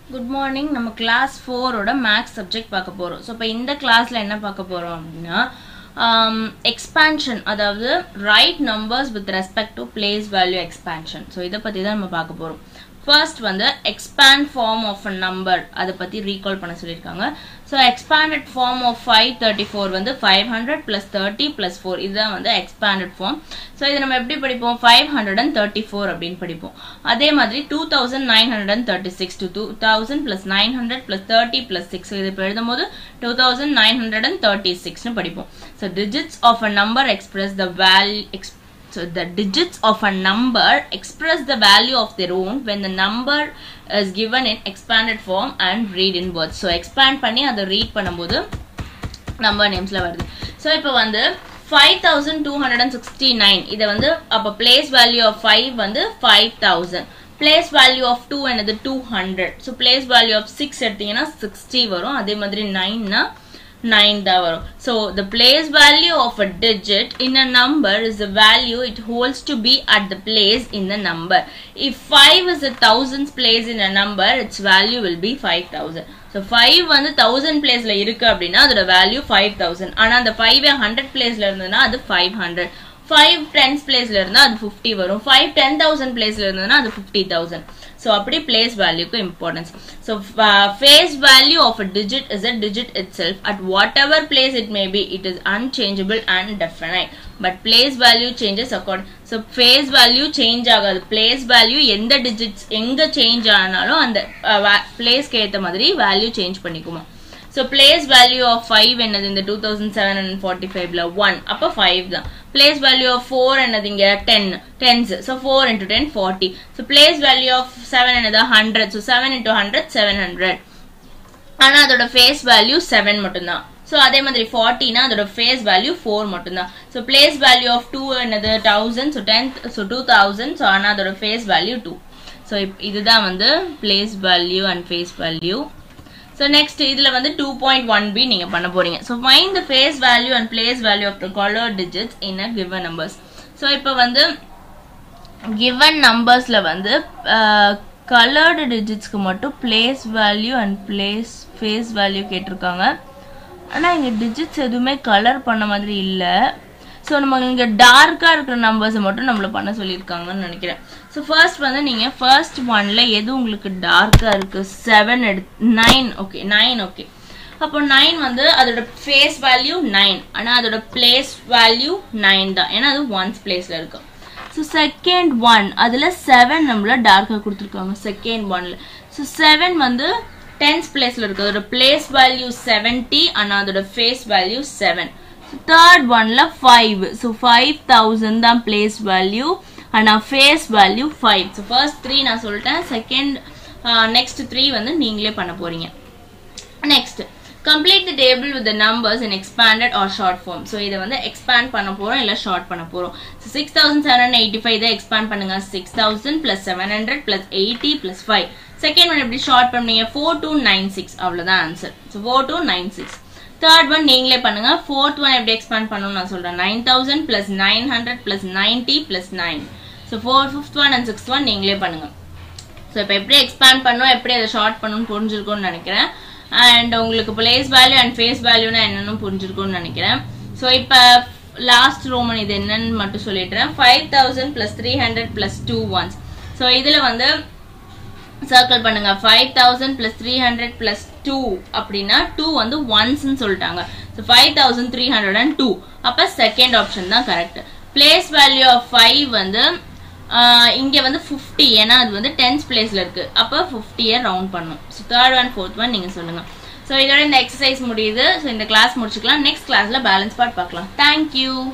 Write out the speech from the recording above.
Good morning நம்ம class ஃபோரோட maths subject பார்க்க போகிறோம் ஸோ இப்போ இந்த கிளாஸில் என்ன பார்க்க போகிறோம் அப்படின்னா எக்ஸ்பான்ஷன் அதாவது write numbers with respect to place value expansion so இதை பற்றி தான் நம்ம பார்க்க போகிறோம் ஃபர்ஸ்ட் வந்து expand form of a number அதை பற்றி ரீகால் பண்ண சொல்லியிருக்காங்க so expanded form of five thirty four வந்து five hundred plus thirty plus four இதுதான் வந்து எக்ஸ்பேண்டட் ஃபார்ம் ஸோ இதை நம்ம எப்படி படிப்போம் five hundred and thirty four அப்படின்னு படிப்போம் அதே மாதிரி two thousand nine hundred and thirty six two two thousand plus nine hundred plus thirty plus six இது இப்போ எழுதும்போது two thousand nine hundred and thirty சிக்ஸ்னு படிப்போம் so digits of a number express the value எக்ஸ் So the digits of a number express the value of their own when the number is given in expanded form and read in words. So expand பண்ணி அதை read பண்ணும்போது number நேம்ஸ்ல வருது so இப்போ வந்து five thousand two hundred and sixty nine இதை வந்து அப்போ place value of five வந்து five thousand place value of two என்னது two hundred so place value of six எடுத்தீங்கன்னா சிக்ஸ்டி வரும் அதே மாதிரி நைன்னா நைன் தான் வரும் so the place value of a digit in a number is the value it holds to be at the place in the number if five is a thousands place in a number its value will be five thousand so five வந்து thousand பிளேஸ்ல இருக்கு அப்படின்னா அதோட value five thousand ஆனால் அந்த five hundred பிளேஸ்ல இருந்ததுன்னா அது ஃபைவ் ஹண்ட்ரட் ஃபைவ் டென்ஸ் பிளேஸ்ல இருந்தா அது ஃபிஃப்டி வரும் ஃபைவ் டென் தௌசண்ட் பிளேஸ்ல இருந்ததுன்னா அது ஃபிஃப்டி தௌசண்ட் ஸோ அப்படி பிளேஸ் வேல்யூக்கு importance so face value of a digit is a digit itself at whatever place it may be it is unchangeable and definite but place value changes accord so face value change ஆகாது place value எந்த digits எங்க change ஆனாலும் அந்த பிளேஸ்க்கு ஏற்ற மாதிரி value change பண்ணிக்குமா so place value of five என்னது இந்த two thousand seven hundred forty ஃபைவ்ல ஒன் அப்போ ஃபைவ் தான் பிளேஸ் வேல்யூ ஆஃப் ஃபோர் என்னது இங்க ten tens so four into ten forty so place value of seven என்னது hundred so seven into hundred seven hundred ஆனால் அதோட ஃபேஸ் வேல்யூ செவன் மட்டும்தான் so அதே மாதிரி ஃபார்ட்டினா அதோட ஃபேஸ் வேல்யூ ஃபோர் மட்டும்தான் so place value of two என்னது thousand so tenth so two thousand so ஆனால் அதோட ஃபேஸ் வேல்யூ டூ ஸோ இதுதான் வந்து place value and face value so next இதில் வந்து டூ பாயிண்ட் ஒன் பி நீங்கள் பண்ண போறீங்க so find the face value and place value of the colour digits in a given numbers so இப்போ வந்து given நம்பர்ஸில் வந்து கலர்டு டிஜிட்ஸ்க்கு மட்டும் place value and place face value கேட்டிருக்காங்க ஆனால் இங்கே டிஜிட்ஸ் எதுவுமே கலர் பண்ண மாதிரி இல்லை ஸோ நம்ம இங்கே டார்க்காக இருக்கிற நம்பர்ஸை மட்டும் நம்மளை பண்ண சொல்லியிருக்காங்கன்னு நினைக்கிறேன் ஸோ ஃபர்ஸ்ட் வந்து நீங்கள் ஃபர்ஸ்ட் ஒன்ல எது உங்களுக்கு டார்க்காக இருக்குது செவன் எடு நைன் ஓகே நைன் ஓகே அப்போ நைன் வந்து அதோட ஃபேஸ் வேல்யூ நைன் ஆனால் அதோட பிளேஸ் வேல்யூ நைன் தான் ஏன்னா அது ஒன்ஸ் பிளேஸில் இருக்கு ஸோ செகண்ட் ஒன் அதில் செவன் நம்மள டார்க்காக கொடுத்துருக்காங்க செகண்ட் ஒன்ல ஸோ செவன் வந்து டென்த் பிளேஸில் இருக்கு அதோட பிளேஸ் வேல்யூ செவன்டி ஆனால் அதோட ஃபேஸ் வேல்யூ செவன் தேர்ட் ஒன்ல ஃபைவ் ஸோ ஃபைவ் தௌசண்ட் தான் பிளேஸ் வேல்யூ ஆனால் face value five so first three நான் சொல்லிட்டேன் செகண்ட் நெக்ஸ்ட் த்ரீ வந்து நீங்களே பண்ண போறீங்க next complete the table with numbers in expanded or short form so இதை வந்து எக்ஸ்பேண்ட் பண்ண போறோம் இல்லை ஷார்ட் பண்ண போறோம் so six thousand seven hundred eighty five தான் எக்ஸ்பேண்ட் பண்ணுங்க six thousand plus seven hundred plus eighty plus five second one எப்படி ஷார்ட் பண்ணீங்க ஃபோர் டூ நைன் சிக்ஸ் அவ்வளோதான் answer so four two nine six third one நீங்களே பண்ணுங்க fourth one எப்படி expand பண்ணணும்னு நான் சொல்றேன் nine thousand plus nine hundred plus ninety plus nine so for fifth one and sixth one நீங்களே பண்ணுங்க so இப்போ எப்படி எக்ஸ்பேண்ட் பண்ணணும் எப்படி அதை ஷார்ட் பண்ணணும்னு புரிஞ்சிருக்கும்னு நினைக்கிறேன் அண்ட் உங்களுக்கு பிளேஸ் வேல்யூ அண்ட் ஃபேஸ் வேல்யூனா என்னன்னு புரிஞ்சிருக்கும்னு நினைக்கிறேன் ஸோ இப்போ லாஸ்ட் ரோமன் இது என்னன்னு மட்டும் சொல்லிடுறேன் five thousand plus three hundred plus two ones so இதில் வந்து சர்க்கிள் பண்ணுங்க five thousand plus three hundred plus two அப்படின்னா டூ வந்து ஒன்ஸ்ன்னு சொல்லிட்டாங்க so five thousand three hundred and two அப்போ செகண்ட் ஆப்ஷன் தான் correct place value of five வந்து இங்கே வந்து ஃபிஃப்டி ஏன்னா அது வந்து டென்த் பிளேஸில் இருக்கு அப்போ ஃபிஃப்டியை ரவுண்ட் பண்ணும் so third one fourth one நீங்கள் சொல்லுங்க ஸோ இதோட இந்த எக்ஸசைஸ் முடியுது ஸோ இந்த கிளாஸ் முடிச்சுக்கலாம் நெக்ஸ்ட் கிளாஸில் பேலன்ஸ் பார்ட் பார்க்கலாம் தேங்க்யூ